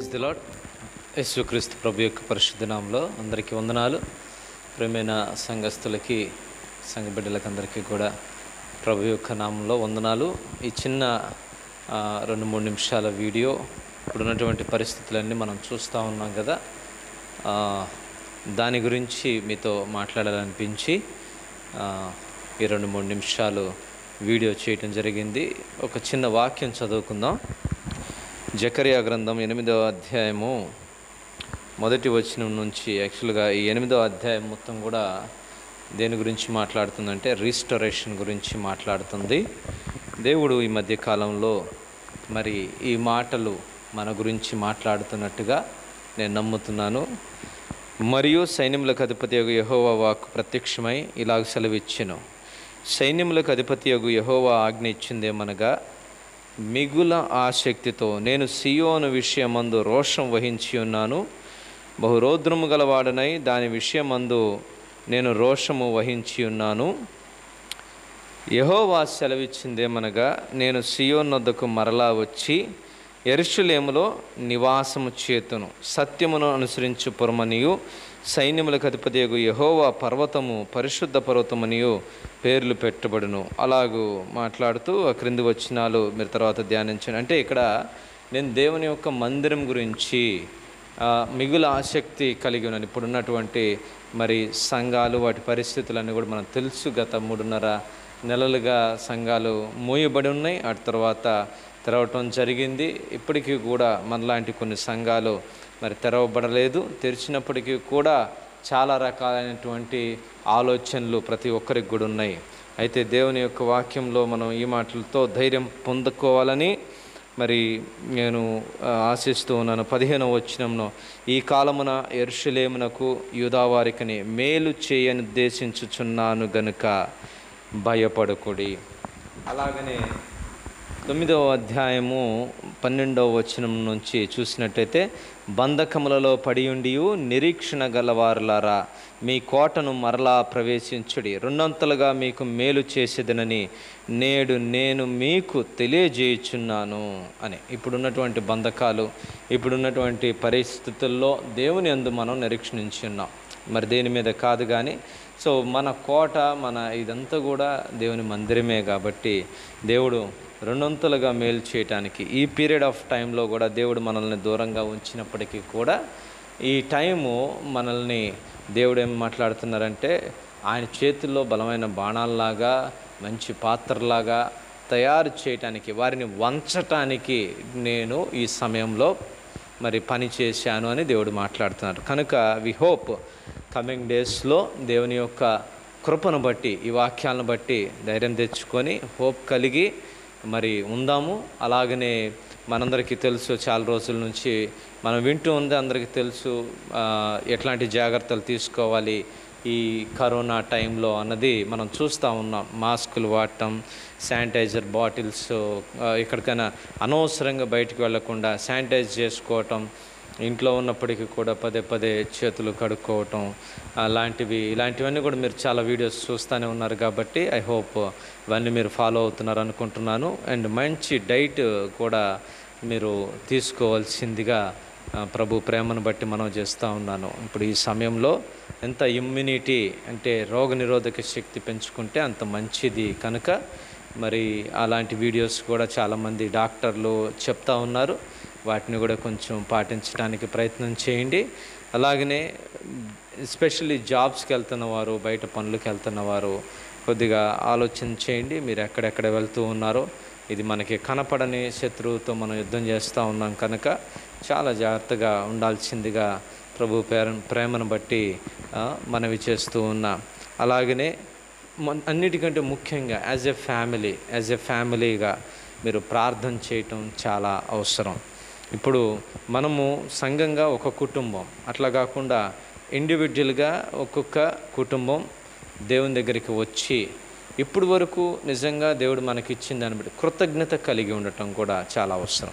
the lord యేసుక్రీస్తు ప్రభు యొక్క పరిశుద్ధ నామంలో అందరికీ వందనాలు ప్రేమైన సంఘస్థులకి సంఘ బిడ్డలకి అందరికీ కూడా ప్రభు యొక్క నామంలో వందనాలు ఈ చిన్న ఆ, రెండు మూడు నిమిషాల వీడియో ఇప్పుడున్నటువంటి పరిస్థితులన్నీ మనం చూస్తూ ఉన్నాం కదా ఆ, దాని గురించి మీతో మాట్లాడాలనిపించి ఆ, ఈ రెండు మూడు నిమిషాలు వీడియో చేయటం జరిగింది ఒక చిన్న వాక్యం చదువుకుందాం జకరియా గ్రంథం ఎనిమిదవ అధ్యాయము మొదటి వచనం నుంచి యాక్చువల్గా ఈ ఎనిమిదవ అధ్యాయం మొత్తం కూడా దేని గురించి మాట్లాడుతుందంటే రీస్టోరేషన్ గురించి మాట్లాడుతుంది దేవుడు ఈ మధ్య కాలంలో మరి ఈ మాటలు మన గురించి మాట్లాడుతున్నట్టుగా నేను నమ్ముతున్నాను మరియు సైన్యములకు అధిపతి యొక్క యహోవా వాక్కు ప్రత్యక్షమై ఇలాగ సెలవిచ్చెను సైన్యములకు అధిపతి యొక్క యహోవా ఆజ్ఞ ఇచ్చిందేమనగా మిగుల ఆసక్తితో నేను సియోను విషయమందు రోషం వహించి ఉన్నాను బహురోద్రము గలవాడనై దాని విషయమందు నేను రోషము వహించి ఉన్నాను యహోవా సెలవిచ్చిందేమనగా నేను సియోనొద్దకు మరలా వచ్చి ఎరుషులేములో నివాసము చేతును సత్యమును అనుసరించు పురమనియు సైన్యములకు అధిపతియగు యహోవా పర్వతము పరిశుద్ధ పర్వతమనియు పేర్లు పెట్టబడును అలాగూ మాట్లాడుతూ ఆ క్రింది వచ్చినాలు మీరు తర్వాత ధ్యానించండి అంటే ఇక్కడ నేను దేవుని యొక్క మందిరం గురించి ఆ, మిగుల ఆసక్తి కలిగి ఉన్నాను ఇప్పుడున్నటువంటి మరి సంఘాలు వాటి పరిస్థితులన్నీ కూడా మనం తెలుసు గత మూడున్నర నెలలుగా సంఘాలు మూయబడి ఉన్నాయి ఆ తర్వాత తెరవటం జరిగింది ఇప్పటికీ కూడా మనలాంటి కొన్ని సంఘాలు మరి తెరవబడలేదు తెరిచినప్పటికీ కూడా చాలా రకాలైనటువంటి ఆలోచనలు ప్రతి ఒక్కరికి కూడా ఉన్నాయి అయితే దేవుని యొక్క వాక్యంలో మనం ఈ మాటలతో ధైర్యం పొందుకోవాలని మరి నేను ఆ, ఆశిస్తూ ఉన్నాను పదిహేనవ వచ్చినంలో ఈ కాలమున ఎరుషులేమునకు యూదావారికని మేలు చేయని ఉద్దేశించుచున్నాను గనుక భయపడకుడి అలాగనే తొమ్మిదవ అధ్యాయము పన్నెండవ వచనం నుంచి చూసినట్టయితే బంధకములలో పడియుండి నిరీక్షణ గలవారులారా మీ కోటను మరలా ప్రవేశించుడి రెండొంతలుగా మీకు మేలు చేసేదనని నేడు నేను మీకు తెలియజేయుచున్నాను అని ఇప్పుడున్నటువంటి బంధకాలు ఇప్పుడున్నటువంటి పరిస్థితుల్లో దేవుని అందు మనం నిరీక్షణించి ఉన్నాం మరి దేని మీద కాదు కానీ సో మన కోట మన ఇదంతా కూడా దేవుని మందిరమే కాబట్టి దేవుడు రెండొంతులుగా మేలు చేయటానికి ఈ పీరియడ్ ఆఫ్ టైంలో కూడా దేవుడు మనల్ని దూరంగా ఉంచినప్పటికీ కూడా ఈ టైము మనల్ని దేవుడు ఏం మాట్లాడుతున్నారంటే ఆయన చేతుల్లో బలమైన బాణాల్లాగా మంచి పాత్రలాగా తయారు చేయటానికి వారిని వంచటానికి నేను ఈ సమయంలో మరి పని చేశాను అని దేవుడు మాట్లాడుతున్నారు కనుక వి హోప్ కమింగ్ డేస్లో దేవుని యొక్క కృపను బట్టి ఈ వాక్యాలను బట్టి ధైర్యం తెచ్చుకొని హోప్ కలిగి మరి ఉందాము అలాగనే మనందరికీ తెలుసు చాలా రోజుల నుంచి మనం వింటూ ఉంది అందరికీ తెలుసు ఆ, ఎట్లాంటి జాగ్రత్తలు తీసుకోవాలి ఈ కరోనా టైంలో అన్నది మనం చూస్తూ ఉన్నాం మాస్కులు వాడటం శానిటైజర్ బాటిల్స్ ఆ, ఎక్కడికైనా అనవసరంగా బయటికి వెళ్లకుండా శానిటైజ్ చేసుకోవటం ఇంట్లో ఉన్నప్పటికీ కూడా పదే పదే చేతులు కడుక్కోవటం అలాంటివి ఇలాంటివన్నీ కూడా మీరు చాలా వీడియోస్ చూస్తూనే ఉన్నారు కాబట్టి ఐ హోప్ ఇవన్నీ మీరు ఫాలో అవుతున్నారు అనుకుంటున్నాను అండ్ మంచి డైట్ కూడా మీరు తీసుకోవాల్సిందిగా ఆ, ప్రభు ప్రేమను బట్టి మనం చేస్తూ ఉన్నాను ఇప్పుడు ఈ సమయంలో ఎంత ఇమ్యూనిటీ అంటే రోగనిరోధక శక్తి పెంచుకుంటే అంత మంచిది కనుక మరి అలాంటి వీడియోస్ కూడా చాలామంది డాక్టర్లు చెప్తా ఉన్నారు వాటిని కూడా కొంచెం పాటించడానికి ప్రయత్నం చేయండి అలాగనే ఎస్పెషల్లీ జాబ్స్కి వెళ్తున్న వారు బయట పనులకు వెళ్తున్న వారు కొద్దిగా ఆలోచన చేయండి మీరు ఎక్కడెక్కడ వెళ్తూ ఉన్నారో ఇది మనకి కనపడని శత్రువుతో మనం యుద్ధం చేస్తూ ఉన్నాం కనుక చాలా జాగ్రత్తగా ఉండాల్సిందిగా ప్రభు ప్రేర ప్రేమను బట్టి ఆ, మనవి చేస్తూ ఉన్నాం అలాగనే మొన్- అన్నిటికంటే ముఖ్యంగా as a family as a ఫ్యామిలీగా మీరు ప్రార్థన చేయటం చాలా అవసరం ఇప్పుడు మనము సంఘంగా ఒక కుటుంబం అట్లా కాకుండా ఇండివిజువల్గా ఒక్కొక్క కుటుంబం దేవుని దగ్గరికి వచ్చి ఇప్పుడు వరకు నిజంగా దేవుడు మనకి ఇచ్చిన దాన్ని బట్టి కృతజ్ఞత కలిగి ఉండటం కూడా చాలా అవసరం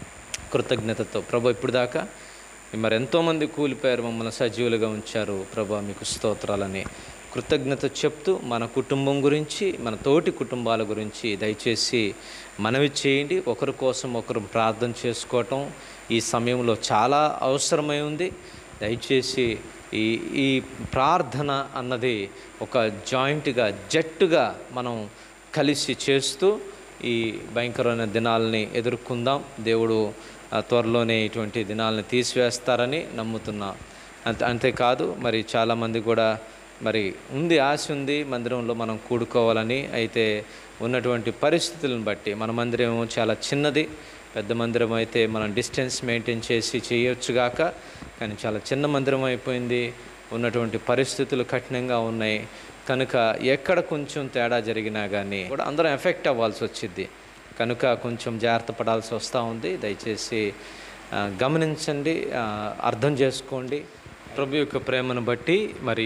కృతజ్ఞతతో ప్రభు ఇప్పుడు దాకా మరి ఎంతోమంది కూలిపోయారు మమ్మల్ని సజీవులుగా ఉంచారు ప్రభు మీకు స్తోత్రాలని కృతజ్ఞత చెప్తూ మన కుటుంబం గురించి మన తోటి కుటుంబాల గురించి దయచేసి మనవి చేయండి ఒకరి కోసం ఒకరు ప్రార్థన చేసుకోవటం ఈ సమయంలో చాలా అవసరమై ఉంది దయచేసి ఈ ఈ ప్రార్థన అన్నది ఒక జాయింట్గా జట్టుగా మనం కలిసి చేస్తూ ఈ భయంకరమైన దినాలని ఎదుర్కొందాం దేవుడు ఆ, త్వరలోనే ఇటువంటి దినాలని తీసివేస్తారని నమ్ముతున్నా అంతే అంతేకాదు మరి చాలామంది కూడా మరి ఉంది ఆశ ఉంది మందిరంలో మనం కూడుకోవాలని అయితే ఉన్నటువంటి పరిస్థితులను బట్టి మన మందిరం ఏమో చాలా చిన్నది పెద్ద మందిరం అయితే మనం డిస్టెన్స్ మెయింటైన్ చేసి చేయొచ్చుగాక కానీ చాలా చిన్న మందిరం అయిపోయింది ఉన్నటువంటి పరిస్థితులు కఠినంగా ఉన్నాయి కనుక ఎక్కడ కొంచెం తేడా జరిగినా కానీ కూడా అందరం ఎఫెక్ట్ అవ్వాల్సి వచ్చింది కనుక కొంచెం జాగ్రత్త పడాల్సి వస్తూ ఉంది దయచేసి ఆ, గమనించండి ఆ, అర్థం చేసుకోండి ప్రభు యొక్క ప్రేమను బట్టి మరి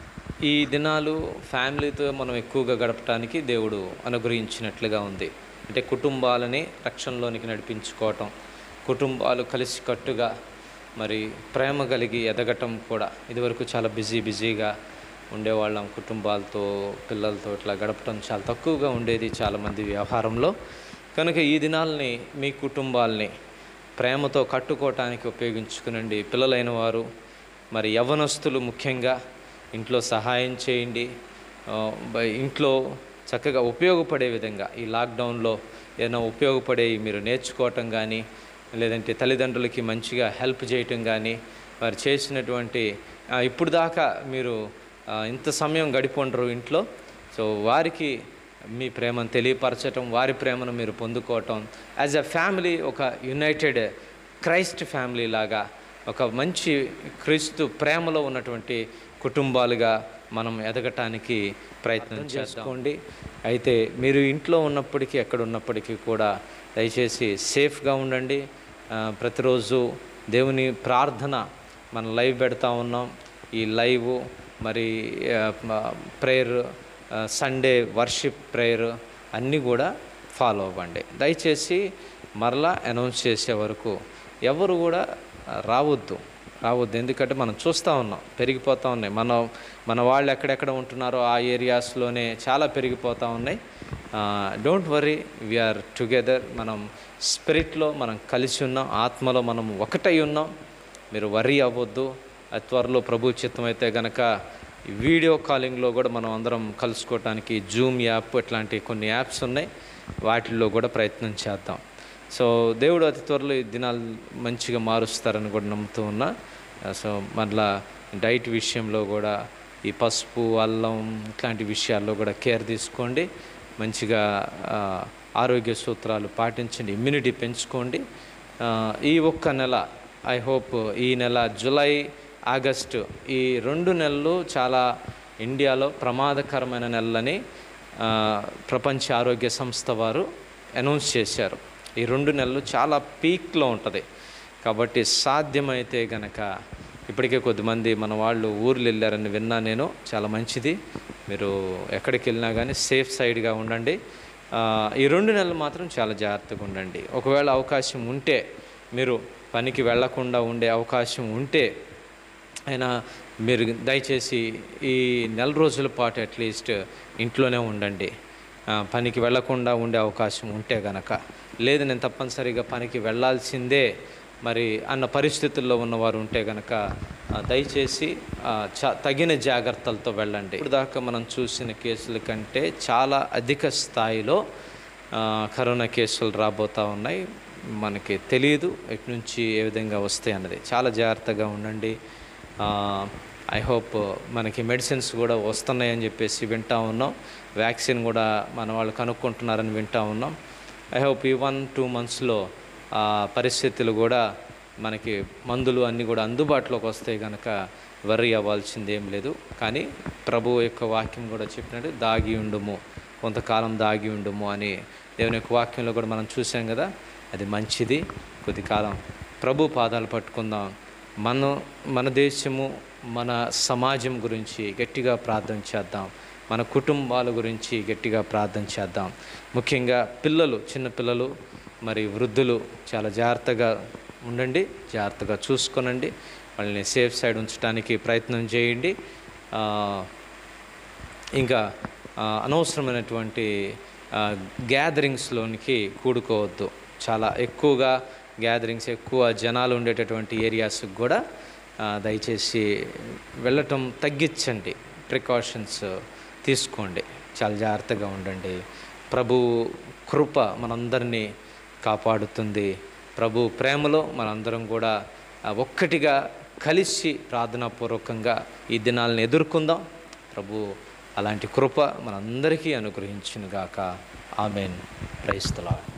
ఈ దినాలు ఫ్యామిలీతో మనం ఎక్కువగా గడపడానికి దేవుడు అనుగ్రహించినట్లుగా ఉంది అంటే కుటుంబాలని రక్షణలోనికి నడిపించుకోవటం కుటుంబాలు కలిసికట్టుగా మరి ప్రేమ కలిగి ఎదగటం కూడా ఇదివరకు చాలా బిజీ బిజీగా ఉండేవాళ్ళం కుటుంబాలతో పిల్లలతో ఇట్లా గడపటం చాలా తక్కువగా ఉండేది చాలామంది వ్యవహారంలో కనుక ఈ దినాల్ని మీ కుటుంబాల్ని ప్రేమతో కట్టుకోవటానికి ఉపయోగించుకునండి పిల్లలైన వారు మరి యవ్వనస్తులు ముఖ్యంగా ఇంట్లో సహాయం చేయండి ఆ, బ- ఇంట్లో చక్కగా ఉపయోగపడే విధంగా ఈ లాక్డౌన్లో ఏదైనా ఉపయోగపడే మీరు నేర్చుకోవటం కానీ లేదంటే తల్లిదండ్రులకి మంచిగా హెల్ప్ చేయటం కానీ వారు చేసినటువంటి ఆ, ఇప్పుడు దాకా మీరు ఆ, ఇంత సమయం గడిపి ఉండరు ఇంట్లో సో వారికి మీ ప్రేమను తెలియపరచటం వారి ప్రేమను మీరు పొందుకోవటం యాజ్ అ ఫ్యామిలీ ఒక యునైటెడ్ క్రైస్ట్ ఫ్యామిలీ లాగా ఒక మంచి క్రీస్తు ప్రేమలో ఉన్నటువంటి కుటుంబాలుగా మనం ఎదగటానికి ప్రయత్నం చేసుకోండి అయితే మీరు ఇంట్లో ఉన్నప్పటికీ ఎక్కడ ఉన్నప్పటికీ కూడా దయచేసి సేఫ్గా ఉండండి ఆ, ప్రతిరోజు దేవుని ప్రార్థన మనం లైవ్ పెడతా ఉన్నాం ఈ లైవ్ మరి ప్రేయర్ సండే వర్షిప్ ప్రేయర్ అన్నీ కూడా ఫాలో అవ్వండి దయచేసి మరలా అనౌన్స్ చేసే వరకు ఎవరు కూడా రావద్దు రావద్దు ఎందుకంటే మనం చూస్తూ ఉన్నాం పెరిగిపోతూ ఉన్నాయి మన మన వాళ్ళు ఎక్కడెక్కడ ఉంటున్నారో ఆ ఏరియాస్లోనే చాలా పెరిగిపోతూ ఉన్నాయి డోంట్ వరీ వీఆర్ టుగెదర్ మనం స్పిరిట్లో మనం కలిసి ఉన్నాం ఆత్మలో మనం ఒకటై ఉన్నాం మీరు వరీ అవ్వద్దు అతి త్వరలో ప్రభు చిత్తం అయితే గనక ఈ వీడియో కాలింగ్లో కూడా మనం అందరం కలుసుకోవటానికి జూమ్ యాప్ ఇట్లాంటి కొన్ని యాప్స్ ఉన్నాయి వాటిల్లో కూడా ప్రయత్నం చేద్దాం సో దేవుడు అతి త్వరలో ఈ దినాలు మంచిగా మారుస్తారని కూడా నమ్ముతూ ఉన్నా సో మళ్ళా డైట్ విషయంలో కూడా ఈ పసుపు అల్లం ఇట్లాంటి విషయాల్లో కూడా కేర్ తీసుకోండి మంచిగా ఆ, ఆరోగ్య సూత్రాలు పాటించండి ఇమ్యూనిటీ పెంచుకోండి ఆ, ఈ ఒక్క నెల ఐ హోప్ ఈ నెల జూలై ఆగస్టు ఈ రెండు నెలలు చాలా ఇండియాలో ప్రమాదకరమైన నెలలని ఆ, ప్రపంచ ఆరోగ్య సంస్థ వారు అనౌన్స్ చేశారు ఈ రెండు నెలలు చాలా పీక్లో ఉంటుంది కాబట్టి సాధ్యమైతే గనక ఇప్పటికే కొద్దిమంది మన వాళ్ళు ఊర్లు వెళ్ళారని విన్నా నేను చాలా మంచిది మీరు ఎక్కడికి వెళ్ళినా కానీ సేఫ్ సైడ్గా ఉండండి ఆ, ఈ రెండు నెలలు మాత్రం చాలా జాగ్రత్తగా ఉండండి ఒకవేళ అవకాశం ఉంటే మీరు పనికి వెళ్లకుండా ఉండే అవకాశం ఉంటే అయినా మీరు దయచేసి ఈ నెల రోజుల పాటు అట్లీస్ట్ ఇంట్లోనే ఉండండి ఆ, పనికి వెళ్లకుండా ఉండే అవకాశం ఉంటే గనక లేదు నేను తప్పనిసరిగా పనికి వెళ్ళాల్సిందే మరి అన్న పరిస్థితుల్లో ఉన్నవారు ఉంటే గనక ఆ, దయచేసి ఆ, చ తగిన జాగ్రత్తలతో వెళ్ళండి ఇప్పుడు దాకా మనం చూసిన కేసుల కంటే చాలా అధిక స్థాయిలో ఆ, కరోనా కేసులు రాబోతూ ఉన్నాయి మనకి తెలియదు ఎటు నుంచి ఏ విధంగా వస్తాయి అన్నది చాలా జాగ్రత్తగా ఉండండి ఐ హోప్ మనకి మెడిసిన్స్ కూడా వస్తున్నాయని చెప్పేసి వింటా ఉన్నాం వ్యాక్సిన్ కూడా మన వాళ్ళు కనుక్కుంటున్నారని వింటా ఉన్నాం ఐ హోప్ ఈ వన్ టూ మంత్స్లో పరిస్థితులు కూడా మనకి మందులు అన్నీ కూడా అందుబాటులోకి వస్తాయి కనుక వర్రీ అవ్వాల్సింది ఏం లేదు కానీ ప్రభు యొక్క వాక్యం కూడా చెప్పినట్టు దాగి ఉండుము కొంతకాలం దాగి ఉండుము అని దేవుని యొక్క వాక్యంలో కూడా మనం చూసాం కదా అది మంచిది కొద్ది కాలం ప్రభు పాదాలు పట్టుకుందాం మన మన దేశము మన సమాజం గురించి గట్టిగా ప్రార్థన చేద్దాం మన కుటుంబాల గురించి గట్టిగా ప్రార్థన చేద్దాం ముఖ్యంగా పిల్లలు చిన్న పిల్లలు మరి వృద్ధులు చాలా జాగ్రత్తగా ఉండండి జాగ్రత్తగా చూసుకోనండి వాళ్ళని సేఫ్ సైడ్ ఉంచడానికి ప్రయత్నం చేయండి ఆ, ఇంకా ఆ, అనవసరమైనటువంటి గ్యాదరింగ్స్లోనికి కూడుకోవద్దు చాలా ఎక్కువగా గ్యాదరింగ్స్ ఎక్కువ జనాలు ఉండేటటువంటి ఏరియాస్కి కూడా ఆ, దయచేసి వెళ్ళటం తగ్గించండి ప్రికాషన్స్ తీసుకోండి చాలా జాగ్రత్తగా ఉండండి ప్రభు కృప మనందరినీ కాపాడుతుంది ప్రభు ప్రేమలో మనందరం కూడా ఆ, ఒక్కటిగా కలిసి ప్రార్థనాపూర్వకంగా ఈ దినాలను ఎదుర్కొందాం ప్రభు అలాంటి కృప మనందరికీ అనుగ్రహించునుగాక ఆమెన్ క్రైస్తలా